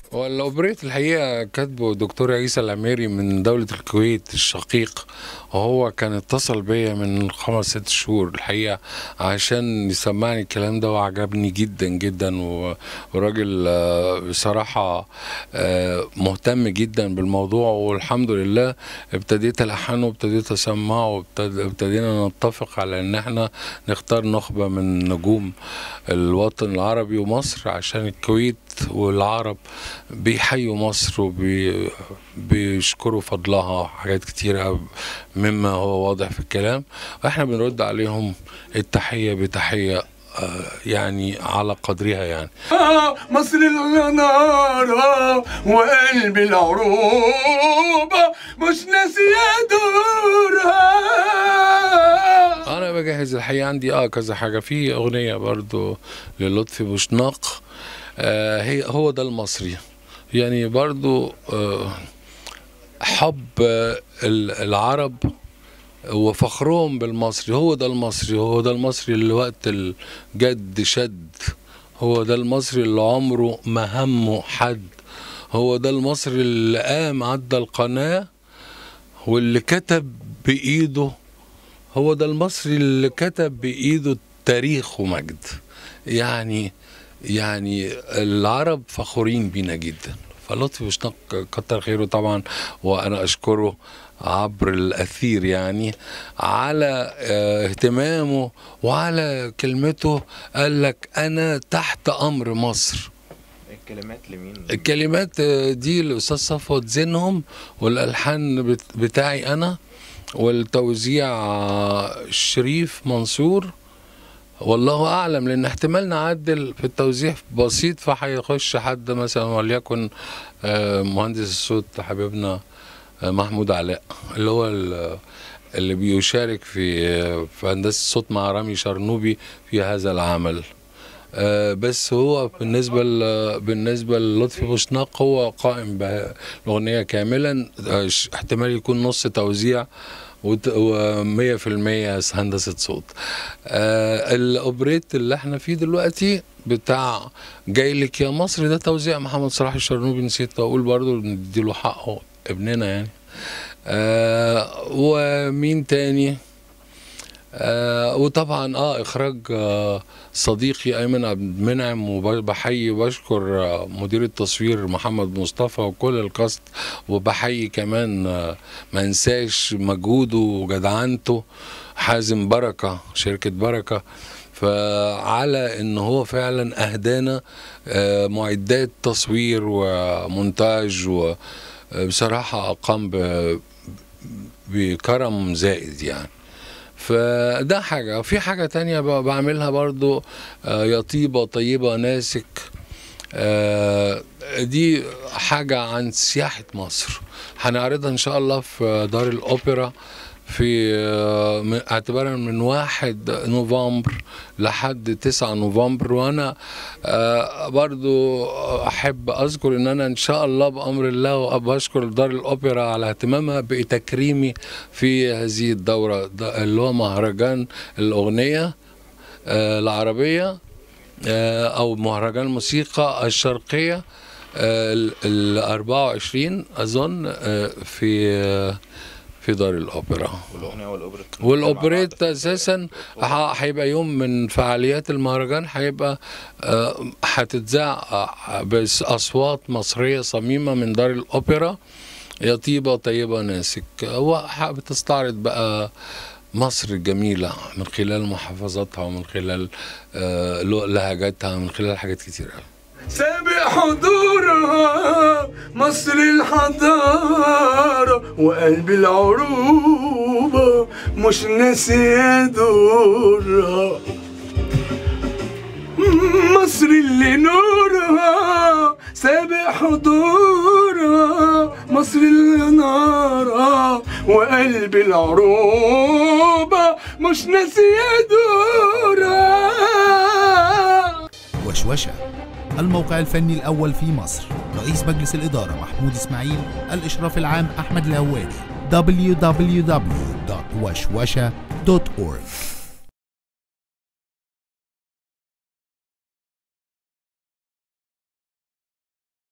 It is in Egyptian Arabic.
هو الاوبريت الحقيقه كاتبه دكتور عيسى العميري من دوله الكويت الشقيق وهو كان اتصل بيا من خمس ست شهور الحقيقه عشان يسمعني الكلام ده وعجبني جدا جدا و- وراجل آه، بصراحه آه، مهتم جدا بالموضوع والحمد لله ابتديت الحنه وابتديت اسمعه وابتدينا نتفق على ان احنا نختار نخبه من نجوم الوطن العربي ومصر عشان الكويت والعرب بيحيوا مصر وبيشكروا فضلها حاجات كتيرة مما هو واضح في الكلام واحنا بنرد عليهم التحية بتحية آه، يعني على قدرها يعني مصر النار وقلب العروبة مش ناسية دورها انا بجهز الحقيقه عندي اه كذا حاجه في اغنيه برضو للطفي بوشناق آه هي هو ده المصري يعني برضو آه حب آه ال- العرب وفخرهم بالمصري هو ده المصري هو ده المصري اللي وقت الجد شد هو ده المصري اللي عمره ما همه حد هو ده المصري اللي قام عدى القناه واللي كتب بايده هو ده المصري اللي كتب بايده تاريخ ومجد يعني يعني العرب فخورين بينا جدا فلطفي بوشناق كتر خيره طبعا وانا اشكره عبر الاثير يعني على آه، اهتمامه وعلى كلمته قال لك انا تحت امر مصر الكلمات لمين؟ الكلمات آه، دي الاستاذ صفوت زينهم والالحان بت- بتاعي انا والتوزيع آه، الشريف منصور والله اعلم لان احتمال نعدل في التوزيع بسيط فهيخش حد مثلا وليكن آه، مهندس الصوت حبيبنا آه، محمود علاء اللي هو ال- اللي بيشارك في آه، في هندسه الصوت مع رامي شرنوبي في هذا العمل آه، بس هو بالنسبة ل- بالنسبة للطفي بوشناق هو قائم بالأغنية كاملا آه، ش- احتمال يكون نص توزيع و100% هندسة صوت آه الأوبريت اللي احنا فيه دلوقتي بتاع جاي لك يا مصر ده توزيع محمد صلاح الشرنوبي نسيت أقول برضو نديله حقه ابننا يعني آه ومين تاني آه وطبعا اه اخراج آه صديقي ايمن عبد المنعم وبحيي وبشكر آه مدير التصوير محمد مصطفى وكل الكاست وبحيي كمان آه ما انساش مجهوده وجدعنته حازم بركه شركه بركه فعلى ان هو فعلا اهدانا آه معدات تصوير ومونتاج وبصراحه قام ب- بكرم زائد يعني فده حاجة في حاجة تانية ب- بعملها برضو آه، يا طيبة طيبة ناسك آه، دي حاجة عن سياحة مصر هنعرضها إن شاء الله في دار الأوبرا في آه، من- اعتبارا من واحد نوفمبر لحد 9 نوفمبر وانا آه، برضو احب اذكر ان انا ان شاء الله بامر الله وبشكر دار الاوبرا على اهتمامها بتكريمي في هذه الدوره ده اللي هو مهرجان الاغنيه آه، العربيه آه، او مهرجان الموسيقى الشرقيه آه، ال ال 24 اظن آه، في آه، في دار الاوبرا والاغنيه والاوبريت والاوبريت اساسا ه- هيبقى يوم من فعاليات المهرجان هيبقى آه، هتتذاع آه، باصوات مصريه صميمه من دار الاوبرا يا طيبه طيبه ناسك هو ح- بتستعرض بقى مصر الجميلة من خلال محافظاتها ومن خلال آه، لهجاتها من خلال حاجات كتير أوي. سابق حضورها مصر الحضارة وقلب العروبة مش ناسية دورها مصر اللي نورها سابق حضورها مصر اللي نارها وقلب العروبة مش ناسية دورها وشوشة الموقع الفني الأول في مصر رئيس مجلس الإدارة محمود إسماعيل الإشراف العام أحمد الهواري www.وشوشة.org